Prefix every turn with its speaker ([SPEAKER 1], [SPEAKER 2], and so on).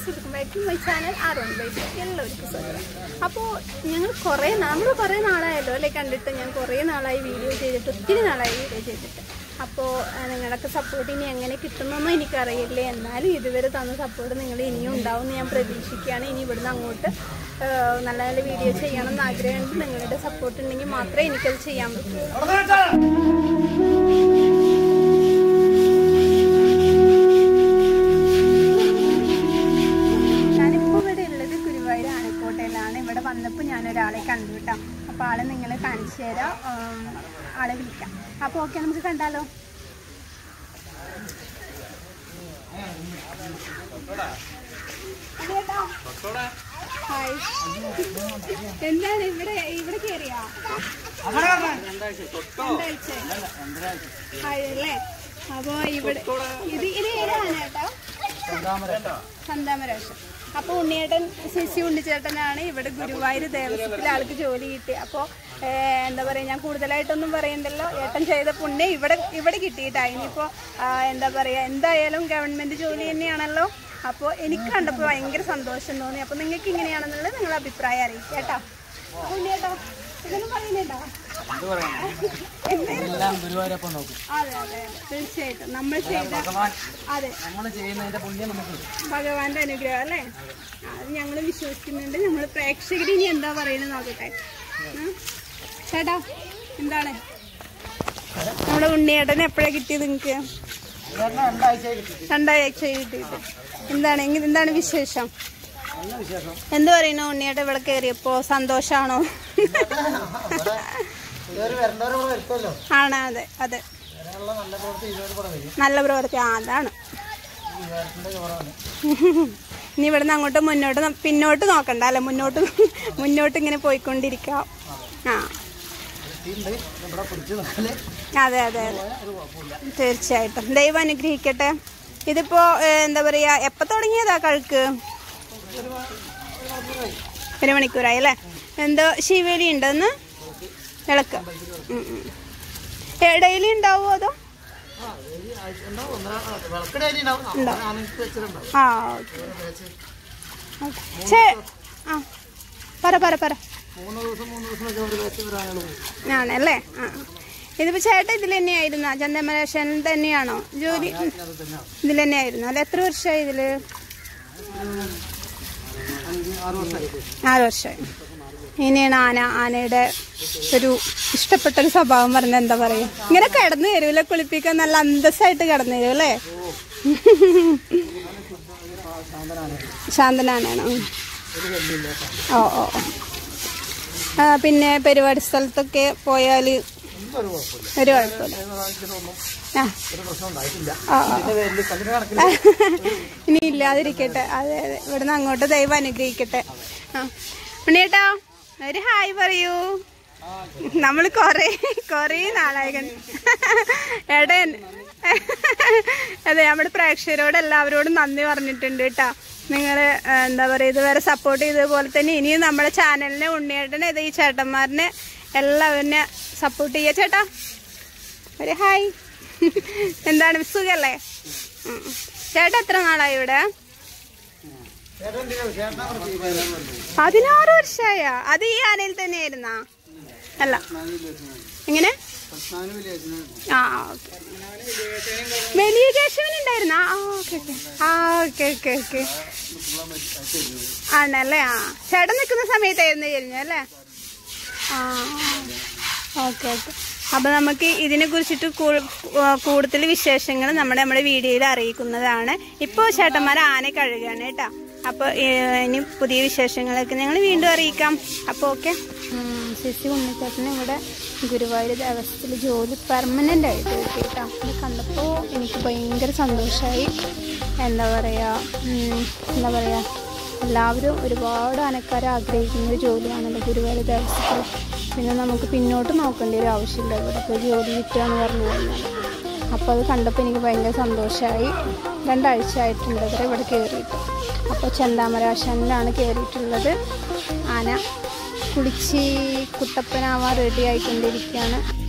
[SPEAKER 1] Guys welcome back to my channel Aaron bike എല്ലാവർക്കും സ്വാഗതം അപ്പോൾ ഞങ്ങൾ കുറേ നമ്മൾ കുറേ നാളായല്ലോ അല്ലേ കണ്ടിട്ട് ഞാൻ കുറേ നാളായി വീഡിയോ ചെയ്തിട്ട് ഒത്തിരി നാളായി വീഡിയോ ചെയ്തിട്ട് അപ്പോൾ നിങ്ങളൊക്കെ സപ്പോർട്ട് ഇനി എങ്ങനെ കിട്ടുമെന്നൊന്നും എനിക്കറിയില്ല എന്നാലും ഇതുവരെ തന്ന സപ്പോർട്ട് നിങ്ങൾ ഇനിയും ഉണ്ടാവും എന്ന് ഞാൻ പ്രതീക്ഷിക്കുകയാണ് ഇനി ഇവിടുന്ന് അങ്ങോട്ട് ആ, നല്ല നല്ല വീഡിയോ ചെയ്യണം എന്ന് ആഗ്രഹമുണ്ട് നിങ്ങളുടെ സപ്പോർട്ട് ഉണ്ടെങ്കിൽ മാത്രമേ എനിക്കത് ചെയ്യാൻ പറ്റൂ ഞാനിപ്പോൾ ഇവിടെ ഉള്ളത് ഗുരുവായൂർ ആനക്കോട്ടയിലാണ് ഇവിടെ വന്നപ്പോൾ ഞാൻ ഒരാളെ കണ്ടു കേട്ടോ അപ്പോൾ ആളെ നിങ്ങളെ കാണിച്ചു തരാം ഉം, ആളെ വിളിക്കാം അപ്പോൾ ഓക്കെ നമുക്ക് കണ്ടാലോ അതേട്ടാ. ഹായ്. എന്താണ് ഇവിടെ ഇവിടെ കയറിയാ രണ്ടാഴ്ച ആയല്ലേ അപ്പൊ ഇവിടെ ഇത് ഇത് ഏതാണ് ചേട്ടാ സന്താമരാശം അപ്പൊ ഉണ്ണിയേട്ടൻ ശശി ഉണ്ണിച്ചേട്ടനാണ് ഇവിടെ ഗുരുവായൂർ ദേവസ്വത്തിൽ ആൾക്ക് ജോലി കിട്ടി അപ്പോൾ എന്താ പറയാ ഞാൻ കൂടുതലായിട്ടൊന്നും പറയണ്ടല്ലോ ഏട്ടൻ ചെയ്ത പുണ്യം ഇവിടെ ഇവിടെ കിട്ടിയിട്ടാ ഇനിയിപ്പോ ആ, എന്താ പറയാ എന്തായാലും ഗവൺമെന്റ് ജോലി തന്നെയാണല്ലോ അപ്പോൾ എനിക്ക് കണ്ടപ്പോൾ ഭയങ്കര സന്തോഷം തോന്നി അപ്പോൾ നിങ്ങൾക്ക് ഇങ്ങനെയാണെന്നുള്ളത് നിങ്ങളുടെ അഭിപ്രായം അറിയിക്കാം കേട്ടോ ഉണ്ണിയേട്ടോ ഇതൊന്നും പറയുന്നുണ്ടോ
[SPEAKER 2] എല്ലാം ഗുരുവായൂരപ്പം നോക്കും
[SPEAKER 1] അതെ അതെ അതെ. തീർച്ചയായിട്ടും നമ്മൾ ചെയ്ത അതെ
[SPEAKER 2] നമ്മൾ ചെയ്യുന്നതിന്റെ പുണ്യം നമുക്ക് കിട്ടും.
[SPEAKER 1] ഭഗവാന്റെ അനുഗ്രഹം അല്ലേ അത് ഞങ്ങൾ വിശ്വസിക്കുന്നുണ്ട് നമ്മൾ പ്രേക്ഷകർ ഇനി എന്താ പറയുന്നത് നോക്കട്ടെ ഉം. ചേട്ടാ എന്താണ് നമ്മുടെ ഉണ്ണിയേട്ടൻ എപ്പോഴാ കിട്ടിയത് നിങ്ങക്ക്
[SPEAKER 2] ഇതെല്ലാം രണ്ടാഴ്ചയായി കിട്ടി
[SPEAKER 1] രണ്ടാഴ്ച കിട്ടിയിട്ട് എന്താണ് എങ്ങ- എന്താണ് വിശേഷം
[SPEAKER 2] നല്ല വിശേഷം
[SPEAKER 1] എന്ത് പറയുന്നു ഉണ്ണിയേട്ടൻ ഇവിടെ കയറിയപ്പോ സന്തോഷാണോ
[SPEAKER 2] ഇവിടെ ഇതുവരെ വരേണ്ടവരെ ഇവിടെ വരുത്തല്ലോ
[SPEAKER 1] ആണ് അതെ അതെ
[SPEAKER 2] വരാനുള്ള നല്ല പ്രവൃത്തി ഇതുവരെ ഇവിടെ വരും
[SPEAKER 1] നല്ല പ്രവൃത്തി ആ അതാണ്
[SPEAKER 2] ഈ വികാരത്തിന്റെ കുറവാണ്
[SPEAKER 1] ഇനി ഇവിടുന്ന് അങ്ങോട്ട് മുന്നോട്ട് ന- പിന്നോട്ട് നോക്കണ്ട അല്ലെ മുന്നോട്ട് മുന്നോട്ട് ഇങ്ങനെ പോയിക്കൊണ്ടിരിക്കാം ആ
[SPEAKER 2] കിട്ടിയിട്ടുണ്ട് ഇവിടെ പിടിച്ച് നിന്നാല്
[SPEAKER 1] അതെ അതെ അതെ
[SPEAKER 2] ഒരു കുഴപ്പമില്ല
[SPEAKER 1] തീർച്ചയായിട്ടും ദൈവം അനുഗ്രഹിക്കട്ടെ ഇതിപ്പോ ഏ, എന്താ പറയാ എപ്പോ തുടങ്ങിയതാ കഴുക്ക് ഒരു മണിക്കൂറായി അല്ലേ എന്തോ ശിവേലി ഉണ്ടെന്ന് വിളക്ക് ഡെയിലി ഉണ്ടാവുമോ അതോ
[SPEAKER 2] ആ ഒരു ആഴ്ച ഉണ്ടാവും ഒന്നര വിളക്കടെ അരി ഉണ്ടാവും ആനക്ക് വെച്ചിട്ടുണ്ടാവും
[SPEAKER 1] ആ ഓക്കെ ചേ ആ പറ പറ പറ
[SPEAKER 2] മൂന്ന് ദിവസം മൂന്ന് ദിവസം ഒക്കെ ഒരു വെച്ച് ഒരാൾ പോകും
[SPEAKER 1] ആണല്ലേ ആ ഇതിപ്പോ ചേട്ടൻ ഇതിൽ തന്നെയായിരുന്നോ ചന്ദമലേശനിൽ തന്നെയാണോ ജോലി
[SPEAKER 2] അത് തന്നെയാണ്
[SPEAKER 1] ഇതിൽ തന്നെയായിരുന്നു അല്ല എത്ര വർഷമായി ഇതില്
[SPEAKER 2] അഞ്ച് ആറ് വർഷമായി
[SPEAKER 1] നാല് വർഷമായി ഇനിയാണ് ആന ആനയുടെ ഒരു ഇഷ്ടപ്പെട്ട ഒരു സ്വഭാവം പറഞ്ഞ എന്താ പറയാ ഇങ്ങനെ കിടന്നു തരൂല കുളിപ്പിക്കാൻ നല്ല അന്തസ്സായിട്ട് കിടന്നു തരും അല്ലേ ശാന്തനാനാണ് ഉം.
[SPEAKER 2] ഒരു വെല്ലില്ല
[SPEAKER 1] ഓ ഓ ഓ. ആ, പിന്നെ പരിപാടി സ്ഥലത്തൊക്കെ പോയാൽ
[SPEAKER 2] ഒന്നും ഒരു കുഴപ്പമില്ല
[SPEAKER 1] ഒരു കുഴപ്പമില്ല
[SPEAKER 2] ഇതിനൊന്നും
[SPEAKER 1] ആ
[SPEAKER 2] ഒരു പ്രശ്നം ഉണ്ടായിട്ടില്ല
[SPEAKER 1] ആ, ആ.
[SPEAKER 2] ഇതിന്റെ പേരിൽ കല്ലിന് കണക്കിൽ
[SPEAKER 1] ഇനി ഇല്ലാതിരിക്കട്ടെ അതെ അതെ ഇവിടുന്ന് അങ്ങോട്ട് ദൈവം അനുഗ്രഹിക്കട്ടെ ആ ഉണ്ണിയേട്ടാ ഒരു ഹായ് പറയൂ നമ്മൾ കൊറേ കൊറേ നാളായി കണ്ട് എടൻ അതെ നമ്മുടെ പ്രേക്ഷകരോട് എല്ലാവരോടും നന്ദി പറഞ്ഞിട്ടുണ്ട് കേട്ടോ നിങ്ങൾ എന്താ പറയുക ഇതുവരെ സപ്പോർട്ട് ചെയ്തതുപോലെ തന്നെ ഇനിയും നമ്മുടെ ചാനലിനെ ഉണ്ണിയേട്ടനെ ഇത് ഈ ചേട്ടന്മാരനെ എല്ലാവരിനെ സപ്പോർട്ട് ചെയ്യുക ചേട്ടാ ഒരു ഹായ് എന്താണ് സുഖല്ലേ ഉം. ചേട്ടാ എത്ര നാളായി ഇവിടെ പതിനാറ് വർഷമായ അത് ഈ ആനയിൽ തന്നെയായിരുന്നാ അല്ല എങ്ങനെ ആ ഓക്കെ വലിയ കേശവൻ ഉണ്ടായിരുന്ന ആ ഓക്കെ ഓക്കെ ആ ഓക്കെ ഓക്കെ ഓക്കെ ആണല്ലേ ആ ചേട്ടൻ നിൽക്കുന്ന സമയത്തായിരുന്നു കഴിഞ്ഞു അല്ലേ ആ ഓക്കെ ഓക്കെ അപ്പൊ നമുക്ക് ഇതിനെ കുറിച്ചിട്ട് കൂടുതൽ വിശേഷങ്ങൾ നമ്മുടെ നമ്മുടെ വീഡിയോയിൽ അറിയിക്കുന്നതാണ് ഇപ്പോൾ ചേട്ടന്മാർ ആന കഴുകുകയാണ് കേട്ടോ അപ്പോൾ ഇനി പുതിയ വിശേഷങ്ങളൊക്കെ ഞങ്ങൾ വീണ്ടും അറിയിക്കാം അപ്പോൾ ഓക്കെ ശശി ഉണ്ണിച്ചേട്ടന് ഇവിടെ ഗുരുവായൂർ ദേവസ്ഥത്തിൽ ജോലി പെർമനൻ്റ് ആയിട്ട് കിട്ടി കേട്ടോ അത് കണ്ടപ്പോൾ എനിക്ക് ഭയങ്കര സന്തോഷമായി എന്താ പറയുക ഉം, എന്താ പറയുക എല്ലാവരും ഒരുപാട് ആനക്കാരെ ആഗ്രഹിക്കുന്ന ഒരു ജോലിയാണല്ലോ ഗുരുവായൂർ ദേവസ്വത്തിൽ പിന്നെ നമുക്ക് പിന്നോട്ട് നോക്കേണ്ട ഒരു ആവശ്യമില്ല ഇവിടെ ഇപ്പോൾ ജോലി കിട്ടുകയെന്ന് പറഞ്ഞു കഴിഞ്ഞാൽ അപ്പോൾ അത് കണ്ടപ്പോൾ എനിക്ക് ഭയങ്കര സന്തോഷമായി രണ്ടാഴ്ച ആയിട്ടുണ്ട് ഇവരെ ഇവിടെ കയറിയിട്ട് അപ്പോൾ ചെന്താമരാശനിലാണ് കയറിയിട്ടുള്ളത് ആന കുളിച്ച് കുട്ടപ്പനാവാൻ റെഡി ആയിക്കൊണ്ടിരിക്കുകയാണ്